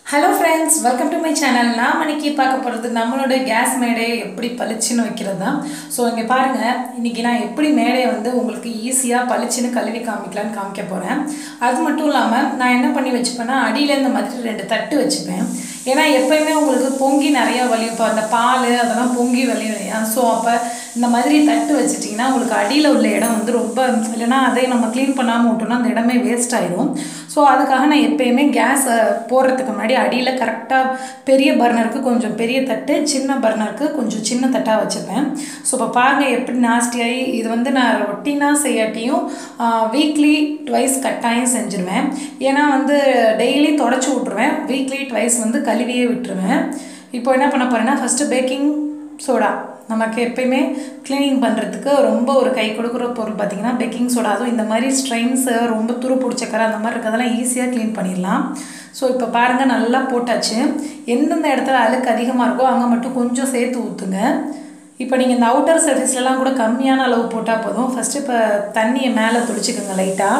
hello friends welcome to my channel நான் மணிக்கு பார்க்க போகிறது நம்மளோட கேஸ் மேடையை எப்படி பளிச்சுன்னு வைக்கிறது தான் ஸோ இங்கே பாருங்கள் இன்றைக்கி நான் எப்படி மேடையை வந்து உங்களுக்கு ஈஸியாக பளிச்சுன்னு கழுவி காமிக்கலான்னு காமிக்க போகிறேன் அது மட்டும் இல்லாமல் நான் என்ன பண்ணி வச்சுப்பேன்னா அடியில் இந்த மாதிரி ரெண்டு தட்டு வச்சுப்பேன் ஏன்னா எப்பயுமே உங்களுக்கு பொங்கி நிறையா வலியும் இப்போ அந்த பால் அதெல்லாம் பொங்கி வலியும் இல்லையா ஸோ அப்போ இந்த மாதிரி தட்டு வச்சிட்டிங்கன்னா உங்களுக்கு அடியில் உள்ள இடம் வந்து ரொம்ப இல்லைன்னா அதை நம்ம க்ளீன் பண்ணாமல் விட்டோம்னா அந்த இடமே வேஸ்ட் ஆயிரும் ஸோ அதுக்காக நான் எப்பயுமே கேஸை போடுறதுக்கு முன்னாடி அடியில் கரெக்டாக பெரிய பர்னருக்கு கொஞ்சம் பெரிய தட்டு சின்ன பர்னருக்கு கொஞ்சம் சின்ன தட்டாக வச்சுப்பேன் ஸோ இப்போ பாருங்கள் எப்படி நாஸ்டியாகி இது வந்து நான் ரொட்டீனாக செய்யாட்டியும் வீக்லி ட்வைஸ் கட்டாயம் செஞ்சுருவேன் ஏன்னா வந்து டெய்லி தொடச்சி விட்ருவேன் வீக்லி ட்வைஸ் வந்து கழுவியே விட்டுருவேன் இப்போ என்ன பண்ண போகிறேன்னா ஃபஸ்ட்டு பேக்கிங் சோடா நமக்கு எப்பயுமே க்ளீனிங் பண்ணுறதுக்கு ரொம்ப ஒரு கை கொடுக்குற பொருள் பார்த்திங்கன்னா பேக்கிங் சோடா அதுவும் இந்த மாதிரி ஸ்ட்ரெயின்ஸு ரொம்ப துரு பிடிச்சக்கரை அந்த மாதிரி இருக்கிறதெல்லாம் ஈஸியாக க்ளீன் பண்ணிடலாம் ஸோ இப்போ பாருங்கள் நல்லா போட்டாச்சு எந்தெந்த இடத்துல அழுக்கு அதிகமாக இருக்கோ அங்கே மட்டும் கொஞ்சம் சேர்த்து ஊற்றுங்க இப்போ நீங்கள் இந்த அவுட்டர் சர்ஃபேஸ்லலாம் கூட கம்மியான அளவு போட்டால் போதும் ஃபஸ்ட்டு இப்போ தண்ணியை மேலே துளிச்சிக்கோங்க லைட்டாக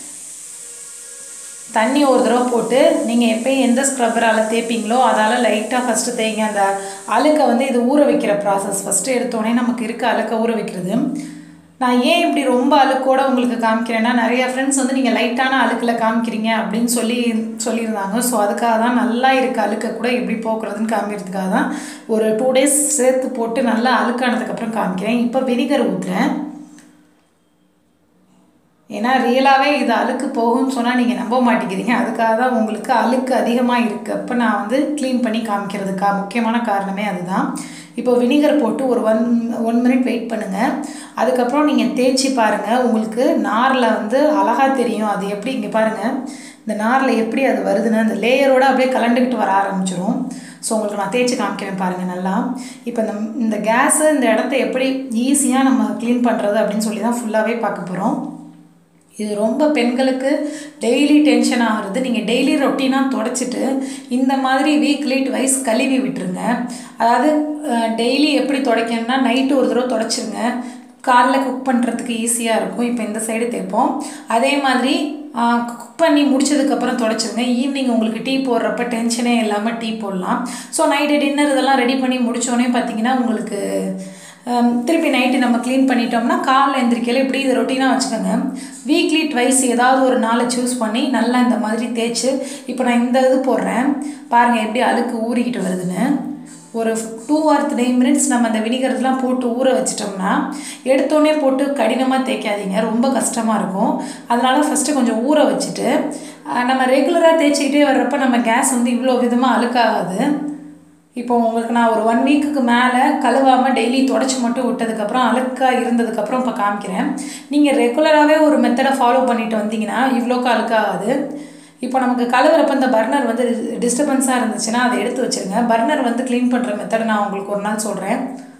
தண்ணி ஒரு தடவை போட்டு நீங்கள் எப்பயும் எந்த ஸ்க்ரப்பரால் தேய்ப்பீங்களோ அதால் லைட்டாக ஃபஸ்ட்டு தேய்ங்க அந்த அழுக்கை வந்து இது ஊற வைக்கிற ப்ராசஸ் ஃபஸ்ட்டு எடுத்தோடனே நமக்கு இருக்க அழுக்கை ஊற வைக்கிறது நான் ஏன் இப்படி ரொம்ப அழுக்கோட உங்களுக்கு காமிக்கிறேன்னா நிறைய ஃப்ரெண்ட்ஸ் வந்து நீங்கள் லைட்டான அழுக்கில் காமிக்கிறீங்க அப்படின்னு சொல்லி சொல்லியிருந்தாங்க ஸோ அதுக்காக தான் நல்லா இருக்க அழுக்கை கூட எப்படி போக்குறதுன்னு காமிக்கிறதுக்காக தான் ஒரு டூ டேஸ் சேர்த்து போட்டு நல்லா அழுக்கானதுக்கப்புறம் காமிக்கிறேன் இப்போ வினிகர் ஊற்றுறேன் ஏன்னா ரியலாகவே இது அழுக்கு போகும்னு சொன்னால் நீங்கள் நம்ப மாட்டேங்கிறீங்க அதுக்காக தான் உங்களுக்கு அழுக்கு அதிகமாக இருக்குது அப்போ நான் வந்து க்ளீன் பண்ணி காமிக்கிறதுக்கா முக்கியமான காரணமே அதுதான் இப்போ வினிகர் போட்டு ஒரு ஒன் ஒன் மினிட் வெயிட் பண்ணுங்கள் அதுக்கப்புறம் நீங்கள் தேய்ச்சி பாருங்கள் உங்களுக்கு நாரில் வந்து அழகாக தெரியும் அது எப்படி இங்கே பாருங்கள் இந்த நாரில் எப்படி அது வருதுன்னு அந்த லேயரோடு அப்படியே கலண்டுக்கிட்டு வர ஆரம்பிச்சிடும் ஸோ உங்களுக்கு நான் தேய்ச்சி காமிக்கிறேன் பாருங்கள் நல்லா இப்போ இந்த இந்த கேஸு இந்த இடத்த எப்படி ஈஸியாக நம்ம க்ளீன் பண்ணுறது அப்படின்னு சொல்லி தான் ஃபுல்லாகவே பார்க்க போகிறோம் இது ரொம்ப பெண்களுக்கு டெய்லி டென்ஷன் ஆகிறது நீங்கள் டெய்லி ரொட்டீனாக தொடச்சிட்டு இந்த மாதிரி வீக்லி ட்வைஸ் கழுவி விட்டுருங்க அதாவது டெய்லி எப்படி துடைக்கணும்னா நைட்டு ஒரு தடவை தொடச்சிருங்க காலைல குக் பண்ணுறதுக்கு ஈஸியாக இருக்கும் இப்போ இந்த சைடு தேய்ப்போம் அதே மாதிரி குக் பண்ணி முடிச்சதுக்கப்புறம் தொடச்சிருங்க ஈவினிங் உங்களுக்கு டீ போடுறப்ப டென்ஷனே இல்லாமல் டீ போடலாம் ஸோ நைட்டு டின்னர் இதெல்லாம் ரெடி பண்ணி முடித்தோடனே பார்த்தீங்கன்னா உங்களுக்கு திருப்பி நைட்டு நம்ம க்ளீன் பண்ணிட்டோம்னா காலைல எந்திரிக்கையில் இப்படி இதை ரொட்டீனாக வச்சுக்கோங்க வீக்லி ட்வைஸ் ஏதாவது ஒரு நாளை சூஸ் பண்ணி நல்லா இந்த மாதிரி தேய்ச்சி இப்போ நான் இந்த இது போடுறேன் பாருங்கள் எப்படி அழுக்கு ஊறிக்கிட்டு வருதுன்னு ஒரு டூ ஆர் த்ரீ மினிட்ஸ் நம்ம அந்த வினிகர்லாம் போட்டு ஊற வச்சிட்டோம்னா எடுத்தோடனே போட்டு கடினமாக தேய்க்காதீங்க ரொம்ப கஷ்டமாக இருக்கும் அதனால் ஃபஸ்ட்டு கொஞ்சம் ஊற வச்சுட்டு நம்ம ரெகுலராக தேய்ச்சிக்கிட்டே வர்றப்ப நம்ம கேஸ் வந்து இவ்வளோ விதமாக அழுக்காகாது இப்போ உங்களுக்கு நான் ஒரு ஒன் வீக்குக்கு மேலே கழுவாமல் டெய்லி தொடச்சி மட்டும் விட்டதுக்கப்புறம் அழுக்காக இருந்ததுக்கப்புறம் இப்போ காமிக்கிறேன் நீங்கள் ரெகுலராகவே ஒரு மெத்தடை ஃபாலோ பண்ணிட்டு வந்தீங்கன்னா இவ்வளோக்கு அழுக்காகாது இப்போ நமக்கு கழுவுறப்ப இந்த பர்னர் வந்து டிஸ்டர்பன்ஸாக இருந்துச்சுன்னா அதை எடுத்து வச்சுருங்க பர்னர் வந்து க்ளீன் பண்ணுற மெத்தடை நான் உங்களுக்கு ஒரு நாள் சொல்கிறேன்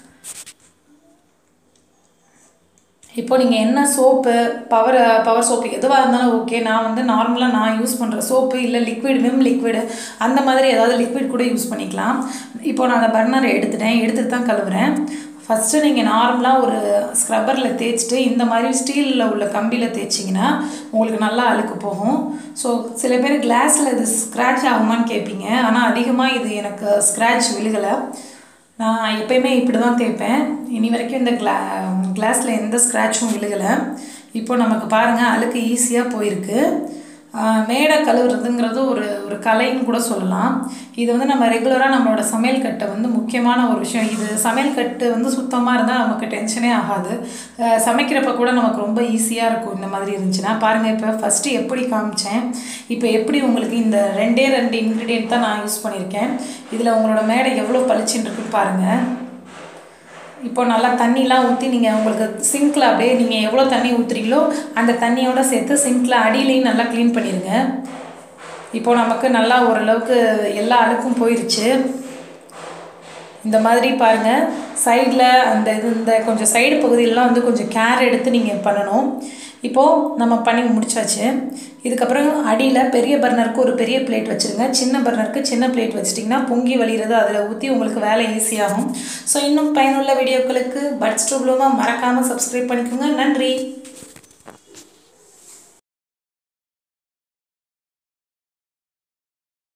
இப்போ நீங்கள் என்ன சோப்பு பவர் பவர் சோப்பு எதுவாக இருந்தாலும் ஓகே நான் வந்து நார்மலாக நான் யூஸ் பண்ணுற சோப்பு இல்லை லிக்விட் விம் லிக்விடு அந்த மாதிரி ஏதாவது லிக்விட் கூட யூஸ் பண்ணிக்கலாம் இப்போ நான் அந்த பர்னரை எடுத்துட்டேன் எடுத்துட்டு தான் கழுவுறேன் ஃபஸ்ட்டு நீங்கள் நார்மலாக ஒரு ஸ்க்ரப்பரில் தேய்ச்சிட்டு இந்த மாதிரி ஸ்டீலில் உள்ள கம்பியில் தேய்ச்சிங்கன்னா உங்களுக்கு நல்லா அழுக்கு போகும் ஸோ சில பேர் கிளாஸில் இது ஸ்க்ராட்ச் ஆகுமான்னு கேட்பீங்க ஆனால் அதிகமாக இது எனக்கு ஸ்க்ராட்ச் விழுகலை நான் எப்பயுமே இப்படி தான் தேய்ப்பேன் இனி வரைக்கும் இந்த கிளா கிளாஸில் எந்த ஸ்க்ராட்சும் விழுகலை இப்போ நமக்கு பாருங்கள் அழுக்கு ஈஸியாக போயிருக்கு மேடை கழுவுறதுங்கிறது ஒரு ஒரு கலைன்னு கூட சொல்லலாம் இது வந்து நம்ம ரெகுலராக நம்மளோட சமையல் கட்டை வந்து முக்கியமான ஒரு விஷயம் இது சமையல் கட்டு வந்து சுத்தமாக இருந்தால் நமக்கு டென்ஷனே ஆகாது சமைக்கிறப்ப கூட நமக்கு ரொம்ப ஈஸியாக இருக்கும் இந்த மாதிரி இருந்துச்சுன்னா பாருங்கள் இப்போ ஃபஸ்ட்டு எப்படி காமிச்சேன் இப்போ எப்படி உங்களுக்கு இந்த ரெண்டே ரெண்டு இன்க்ரீடியன்ட் தான் நான் யூஸ் பண்ணியிருக்கேன் இதில் உங்களோட மேடை எவ்வளோ பளிச்சுன்னு இருக்குன்னு பாருங்கள் இப்போ நல்லா தண்ணிலாம் ஊற்றி நீங்கள் உங்களுக்கு சிங்க்கில் அப்படியே நீங்கள் எவ்வளோ தண்ணி ஊற்றுறீங்களோ அந்த தண்ணியோடு சேர்த்து சிங்க்கில் அடியிலையும் நல்லா க்ளீன் பண்ணிடுங்க இப்போ நமக்கு நல்லா ஓரளவுக்கு எல்லா அழுக்கும் போயிடுச்சு இந்த மாதிரி பாருங்கள் சைடில் அந்த இது இந்த கொஞ்சம் சைடு பகுதியிலலாம் வந்து கொஞ்சம் கேர் எடுத்து நீங்கள் பண்ணணும் இப்போது நம்ம பண்ணி முடிச்சாச்சு இதுக்கப்புறம் அடியில் பெரிய பர்னருக்கு ஒரு பெரிய பிளேட் வச்சுருங்க சின்ன பர்னருக்கு சின்ன பிளேட் வச்சிட்டிங்கன்னா பொங்கி வழிகிறது அதில் ஊற்றி உங்களுக்கு வேலை ஈஸியாகும் ஸோ இன்னும் பயனுள்ள வீடியோக்களுக்கு பட்ஸ் ட்ரூப்ளூமாக மறக்காமல் சப்ஸ்கிரைப் பண்ணிக்கோங்க நன்றி